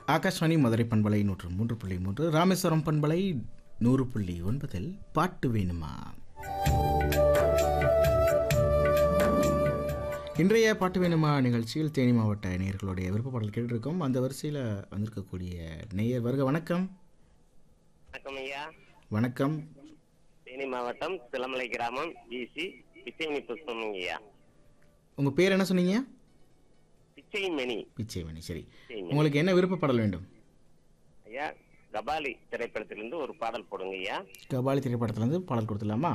ஆகாஷ்வாணி மதுரை பண்பலை நூற்று மூன்று புள்ளி மூன்று ராமேஸ்வரம் பண்பலை நூறு புள்ளி ஒன்பதில் பாட்டு வேணுமா இன்றைய பாட்டு வேணுமா நிகழ்ச்சியில் தேனி மாவட்ட நேயர்களுடைய விருப்ப பாடல் கேட்டிருக்கோம் அந்த வரிசையில் வந்திருக்கக்கூடிய நேயர் வருக வணக்கம் வணக்கம் ஐயா வணக்கம் தேனி மாவட்டம் சிலமலை கிராமம் பிசி பிச்சைமணி புஷ்பம் ஐயா உங்கள் பேர் என்ன சொன்னீங்க பிச்சைமணி பிச்சைமணி சரி பிச்சைமணி. உங்களுக்கு என்ன விருப்ப பாடல் வேண்டும் ஐயா கபாலி திரைப்படத்திலிருந்து ஒரு பாடல் போடுங்க ஐயா கபாலி திரைப்படத்துலேருந்து பாடல் கொடுத்துடலாமா